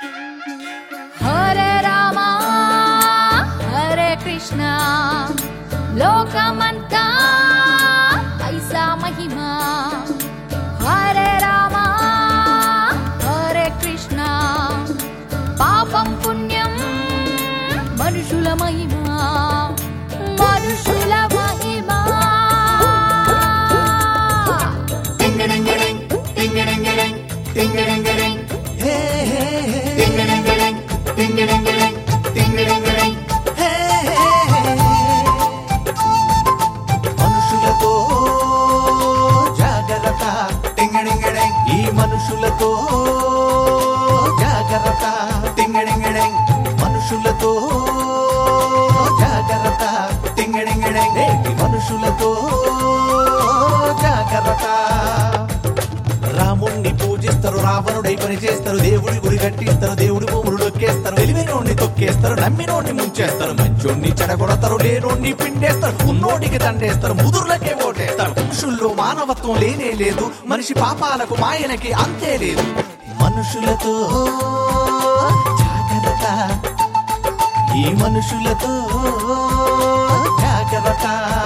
హరే రామ హరే కృష్ణ లోకమంతా ఐసా మహిమా హరే రామ హరే కృష్ణ పాపం పుణ్యం మనుషుల మహిమా మనుషుల మహిమా టింగడింగడింగ్, టింగడింగడింగ్, టింగడింగడింగ్, హే హే హే టింగడింగడింగ్, టింగడింగడింగ్, టింగడింగడింగ్. హే హే మనుషులతో జాగ్రత్త టింగడింగడింగ్ ఈ మనుషులతో జాగ్రత్త టింగడింగడింగ్ మనుషులతో జాగ్రత్త టింగడింగడింగ్ నేటి మనుషులతో జాగ్రత్త రాముణ్ణి పూజిస్తారు రావణుడై పని చేస్తారు దేవుడి గుడి కట్టిస్తారు దేవుడి భూములు నొక్కేస్తారు తెలివినోడిని తొక్కేస్తారు నమ్మినోడిని ముంచేస్తారు మంచోడిని చెడగొడతారు లేనోడిని పిండేస్తారు ఉన్నోడికి దండేస్తారు ముదురులకే ఓటేస్తారు మనుషుల్లో మానవత్వం లేనే లేదు మనిషి పాపాలకు మాయలకి అంతే లేదు మనుషులతో జాగ్రత్త ఈ మనుషులతో జాగ్రత్త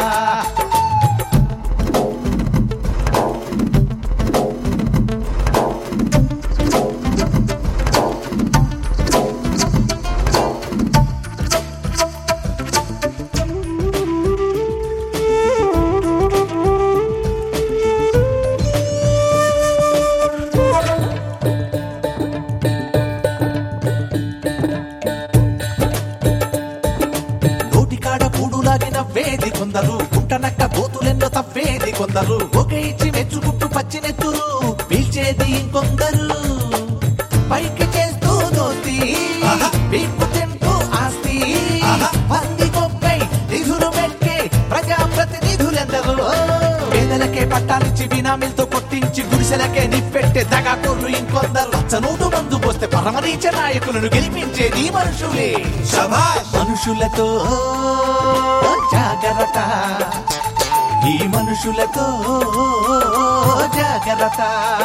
నోటికాడ కూడులాగి నవ్వేది కొందరు గుంటనక్క గోతులెన్నో తవ్వేది కొందరు ఒక ఇచ్చి మెచ్చుకుంటూ పచ్చినెత్తురు పీల్చేది ఇంకొందరు పైకి చేస్తూ దోస్తి వీపు తింటూ ఆస్తి పంది కొప్పై నిధులు పెట్టే ప్రజాప్రతినిధులెందరూ పేదలకే పట్టాలిచ్చి బినామీలతో కొట్టించి గుడిసెలకే నిప్పెట్టే దగాకోర్లు ఇంకొందరు చనూటు మందు పోస్తే పరమరీచ నాయకులను గెలిపించేది ఈ మనుషులే శభాష్ మనుషులతో జాగ్రత్త ఈ మనుషులతో జాగ్రత్త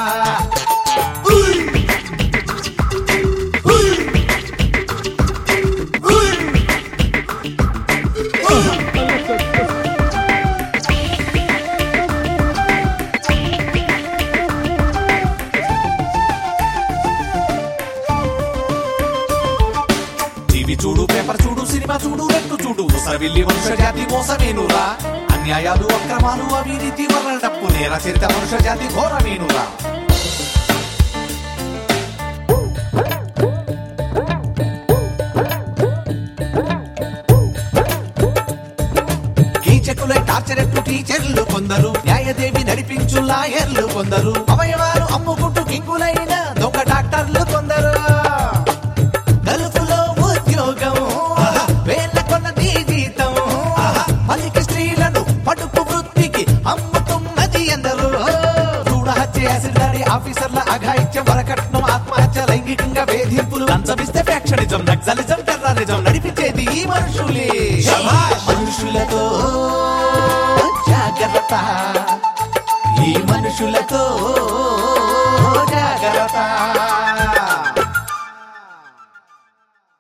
టీవీ చూడు పేపర్ చూడు సినిమా చూడు రెట్టు చూడు ముసవిల్లి మనుష్య జాతి మోసమేనురా అన్యాయాలు అక్రమాలు అవినీతి వల్ల డప్పు నేర చరిత మనుష్య జాతి ఘోరమేనురా కీచకులై టార్చరెట్లు టీచర్లు కొందరు న్యాయదేవి నడిపించు లాయర్లు కొందరు అవయవాలు అమ్ముకుంటూ కింగులైన దొంగ డాక్టర్లు కొందరు గల్ఫ్లో ఉద్యోగం వేల కొన్నది జీతం పలికి స్త్రీలను పడుపు వృత్తికి అమ్ముతున్నది ఎందరు చూడ హత్య యాసిడ్ దాడి ఆఫీసర్ల అఘాయిత్యం వరకట్నం ఆత్మహత్య లైంగికంగా వేధింపులు లంచమిస్తే ఫ్యాక్షనిజం నక్సలిజం టెర్రరిజం నడిపించేది ఈ మనుషులే మనుషులతో జాగ్రత్త ఈ మనుషులతో